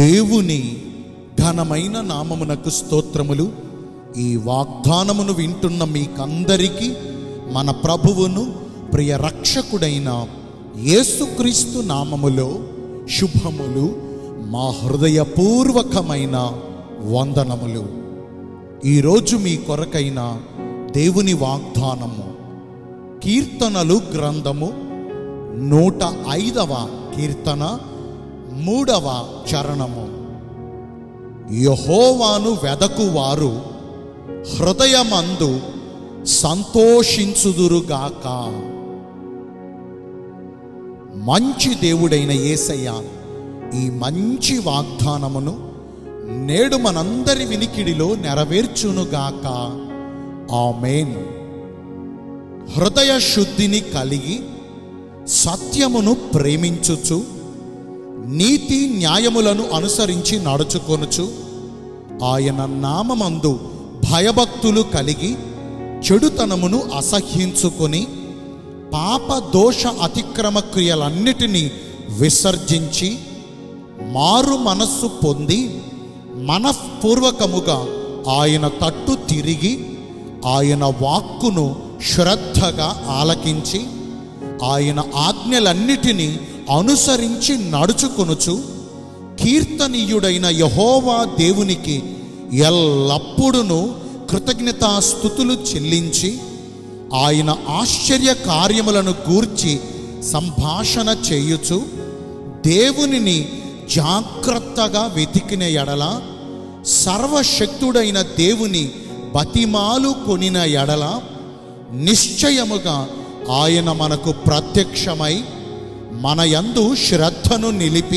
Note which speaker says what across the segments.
Speaker 1: దేవుని ఘనమైన నామమునకు స్తోత్రములు ఈ వాగ్దానమును వింటున్న మీకందరికీ మన ప్రభువును ప్రియ రక్షకుడైన యేసుక్రీస్తు నామములో శుభములు మా హృదయపూర్వకమైన వందనములు ఈరోజు మీ కొరకైన దేవుని వాగ్దానము కీర్తనలు గ్రంథము నూట ఐదవ కీర్తన మూడవ చరణము యహోవాను వెదకువారు హృదయమందు సంతోషించుదురుగాక మంచి దేవుడైన యేసయ్య ఈ మంచి వాగ్దానమును నేడు మనందరి వినికిడిలో నెరవేర్చునుగాక ఆమెన్ హృదయ శుద్ధిని కలిగి సత్యమును ప్రేమించుచు నీతి న్యాయములను అనుసరించి నడుచుకొనుచు ఆయన నామమందు భయభక్తులు కలిగి చెడుతనమును అసహ్యించుకొని పాప దోష అతిక్రమ క్రియలన్నిటినీ విసర్జించి మారు మనస్సు పొంది మనఃపూర్వకముగా ఆయన తట్టు తిరిగి ఆయన వాక్కును శ్రద్ధగా ఆలకించి ఆయన ఆజ్ఞలన్నిటినీ అనుసరించి నడుచుకొనుచు కీర్తనీయుడైన యహోవా దేవునికి ఎల్లప్పుడూ కృతజ్ఞతాస్థుతులు చెల్లించి ఆయన ఆశ్చర్య కార్యములను గూర్చి సంభాషణ చేయుచు దేవునిని జాగ్రత్తగా వెతికిన ఎడల సర్వశక్తుడైన దేవుని బతిమాలు కొనిన ఎడల నిశ్చయముగా ఆయన మనకు ప్రత్యక్షమై మన యందు శ్రద్ధను నిలిపి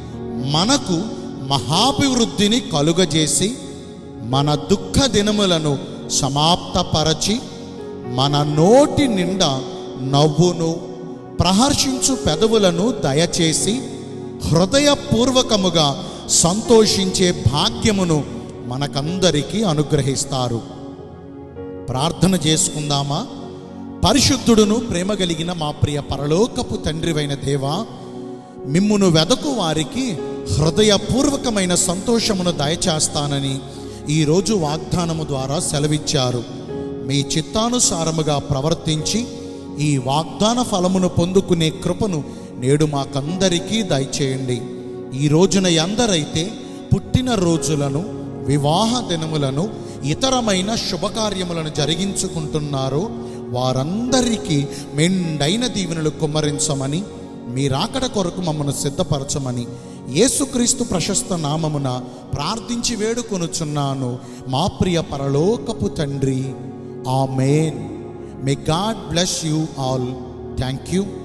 Speaker 1: మనకు మహాభివృద్ధిని కలుగజేసి మన దుఃఖ దినములను సమాప్తపరచి మన నోటి నిండా నవ్వును ప్రహర్షించు పెదవులను దయచేసి హృదయపూర్వకముగా సంతోషించే భాగ్యమును మనకందరికీ అనుగ్రహిస్తారు ప్రార్థన చేసుకుందామా పరిశుద్ధుడును ప్రేమ కలిగిన మా ప్రియ పరలోకపు తండ్రివైన దేవా మిమ్మును వెదకు వారికి హృదయపూర్వకమైన సంతోషమును దయచేస్తానని ఈరోజు వాగ్దానము ద్వారా సెలవిచ్చారు మీ చిత్తానుసారముగా ప్రవర్తించి ఈ వాగ్దాన ఫలమును పొందుకునే కృపను నేడు మాకందరికీ దయచేయండి ఈ రోజున ఎందరైతే పుట్టిన రోజులను వివాహ దినములను ఇతరమైన శుభకార్యములను జరిగించుకుంటున్నారో వారందరికీ మెండైన దీవెనలు కుమ్మరించమని మీ రాకడ కొరకు మమ్మను సిద్ధపరచమని యేసుక్రీస్తు ప్రశస్త నామమున ప్రార్థించి వేడుకొనుచున్నాను మా ప్రియ పరలోకపు తండ్రి amen may God bless you all thank you